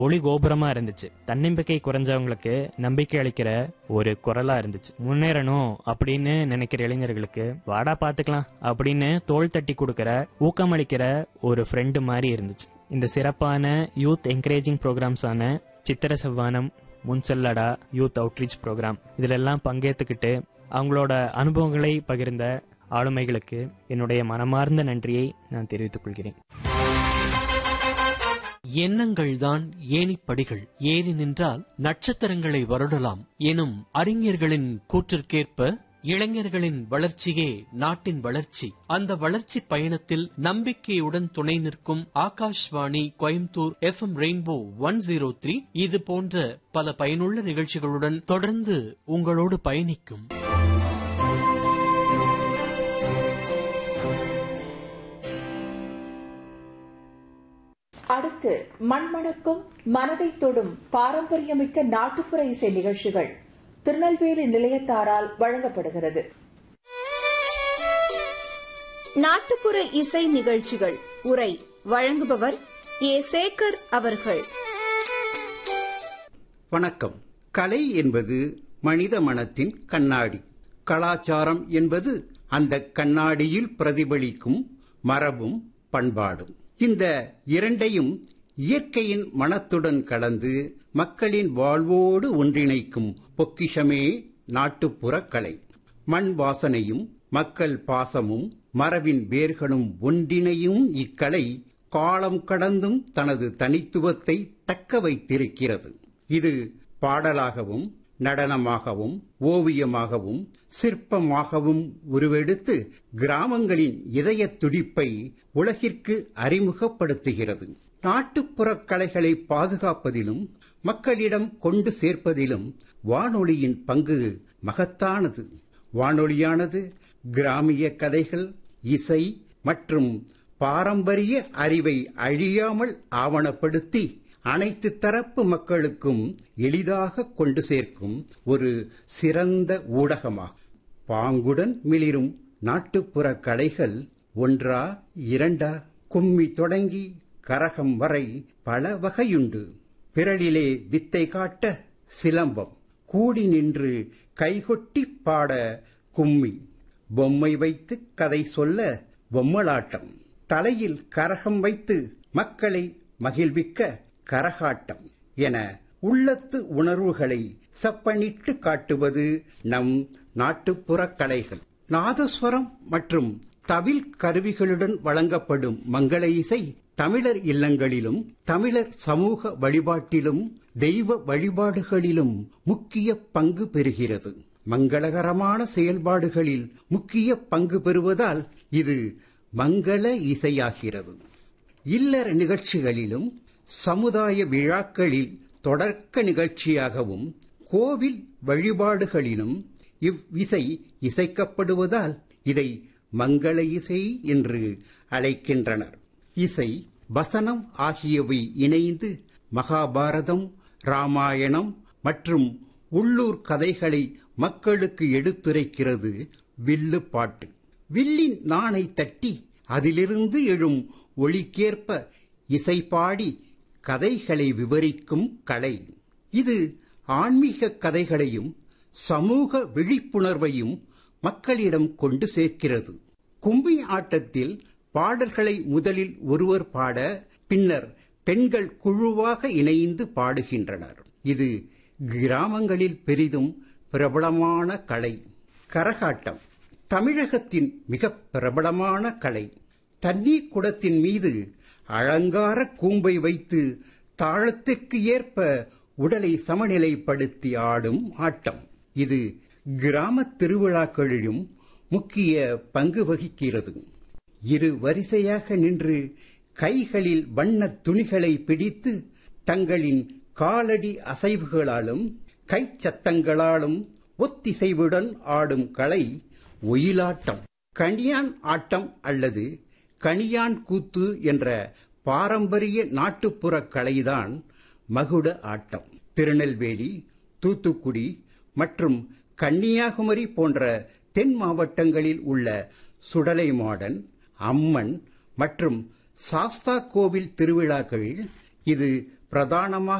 ஒளி கோபுரமா இருந்துச்சு தன்னம்பிக்கை குறைஞ்சவங்களுக்கு நம்பிக்கை அளிக்கிற ஒரு குரலா இருந்துச்சு முன்னேறணும் அப்படின்னு நினைக்கிற இளைஞர்களுக்கு வாடா பாத்துக்கலாம் அப்படின்னு தோள் தட்டி கொடுக்கிற ஊக்கமளிக்கிற ஒரு ஃப்ரெண்டு மாதிரி இருந்துச்சு இந்த சிறப்பான யூத் என்கரேஜிங் ப்ரோக்ராம்ஸான சித்திர செவ்வானம் முன்செல்லடா யூத் அவுட்ரீச் ப்ரோக்ராம் இதுல எல்லாம் பங்கேற்றுக்கிட்டு அவங்களோட அனுபவங்களை பகிர்ந்த ஆளுமைகளுக்கு என்னுடைய மனமார்ந்த நன்றியை நான் தெரிவித்துக் கொள்கிறேன் எண்ணங்கள்தான் ஏணிப்படிகள் ஏறி நின்றால் நட்சத்திரங்களை வருடலாம் எனும் அறிஞர்களின் கூற்றிற்கேற்ப இளைஞர்களின் வளர்ச்சியே நாட்டின் வளர்ச்சி அந்த வளர்ச்சி பயணத்தில் நம்பிக்கையுடன் துணை நிற்கும் Akashvani Coimbatore F M rainbow one zero three இது போன்ற பல பயனுள்ள நிகழ்ச்சிகளுடன் தொடர்ந்து உங்களோடு பயணிக்கும் அடுத்து மண்மணக்கும் மனதை தொடும் பாரம்பரியமிக்க நாட்டுப்புற இசை நிகழ்ச்சிகள் திருநெல்வேலி நிலையத்தாரால் வழங்கப்படுகிறது நாட்டுப்புற இசை நிகழ்ச்சிகள் உரை வழங்குபவர் ஏ சேகர் அவர்கள் வணக்கம் கலை என்பது மனித மனத்தின் கண்ணாடி கலாச்சாரம் என்பது அந்த கண்ணாடியில் பிரதிபலிக்கும் மரபும் பண்பாடும் இந்த இரண்டையும் இயற்கையின் மனத்துடன் கலந்து மக்களின் வாழ்வோடு ஒன்றிணைக்கும் பொக்கிஷமே நாட்டுப்புற கலை மண் வாசனையும் மக்கள் பாசமும் மரபின் வேர்களும் ஒன்றிணையும் இக்கலை காலம் கடந்தும் தனது தனித்துவத்தை தக்க வைத்திருக்கிறது இது பாடலாகவும் நடனமாகவும் ஓவியமாகவும் சிற்பமாகவும் உருவெடுத்து கிராமங்களின் இதய துடிப்பை உலகிற்கு அறிமுகப்படுத்துகிறது நாட்டுப்புறக் கலைகளை பாதுகாப்பதிலும் மக்களிடம் கொண்டு சேர்ப்பதிலும் வானொலியின் பங்கு மகத்தானது வானொலியானது கிராமிய கதைகள் இசை மற்றும் பாரம்பரிய அறிவை அழியாமல் ஆவணப்படுத்தி அனைத்து தரப்பு மக்களுக்கும் எளிதாக கொண்டு சேர்க்கும் ஒரு சிறந்த ஊடகமாகும் பாங்குடன் மிளிரும் நாட்டுப்புற கலைகள் ஒன்றா இரண்டா கும்மி தொடங்கி கரகம் வரை பல வகையுண்டு பிறலிலே வித்தை காட்ட சிலம்பம் கூடி நின்று கைகொட்டி பாட கும்மி பொம்மை வைத்து கதை சொல்ல பொம்மலாட்டம் தலையில் கரகம் வைத்து மக்களை மகிழ்விக்க கரகாட்டம் என உள்ளத்து உணர்வுகளை செப்பனிட்டு காட்டுவது நம் நாட்டுப்புற கலைகள் நாதஸ்வரம் மற்றும் தவில் கருவிகளுடன் வழங்கப்படும் மங்கள இசை தமிழர் இல்லங்களிலும் தமிழர் சமூக வழிபாட்டிலும் தெய்வ வழிபாடுகளிலும் முக்கிய பங்கு பெறுகிறது மங்களகரமான செயல்பாடுகளில் முக்கிய பங்கு பெறுவதால் இது மங்கள இசையாகிறது இல்லற நிகழ்ச்சிகளிலும் சமுதாய விழாக்களில் தொடர்க்க நிகழ்ச்சியாகவும் கோவில் வழிபாடுகளிலும் இவ்விசை இசைக்கப்படுவதால் இதை மங்கள இசை என்று அழைக்கின்றனர் இசை வசனம் ஆகியவை இணைந்து மகாபாரதம் ராமாயணம் மற்றும் உள்ளூர் கதைகளை மக்களுக்கு எடுத்துரைக்கிறது வில்லு பாட்டு வில்லின் நாணை தட்டி அதிலிருந்து எழும் ஒளிக்கேற்ப இசை பாடி கதைகளை விவரிக்கும் கலை இது ஆன்மீக கதைகளையும் சமூக விழிப்புணர்வையும் மக்களிடம் கொண்டு சேர்க்கிறது கும்பி ஆட்டத்தில் பாடல்களை முதலில் ஒருவர் பாட பின்னர் பெண்கள் குழுவாக இணைந்து பாடுகின்றனர் இது கிராமங்களில் பெரிதும் பிரபலமான கலை கரகாட்டம் தமிழகத்தின் மிக பிரபலமான கலை தண்ணீர் குடத்தின் மீது அலங்கார கூம்பை வைத்து தாளத்திற்கு ஏற்ப உடலை சமநிலைப்படுத்தி ஆடும் ஆட்டம் இது கிராம திருவிழாக்களிலும் முக்கிய பங்கு வகிக்கிறது இரு வரிசையாக நின்று கைகளில் வண்ணத் துணிகளை பிடித்து தங்களின் காலடி அசைவுகளாலும் கைச்சத்தங்களாலும் ஒத்திசைவுடன் ஆடும் கலை ஒயிலாட்டம் கணியான் ஆட்டம் அல்லது கணியான் கூத்து என்ற பாரம்பரிய நாட்டுப்புற கலைதான் மகுட ஆட்டம் திருநெல்வேலி தூத்துக்குடி மற்றும் கன்னியாகுமரி போன்ற தென் மாவட்டங்களில் உள்ள சுடலைமாடன் அம்மன் மற்றும் சாஸ்தா கோவில் திருவிழாக்களில் இது பிரதானமாக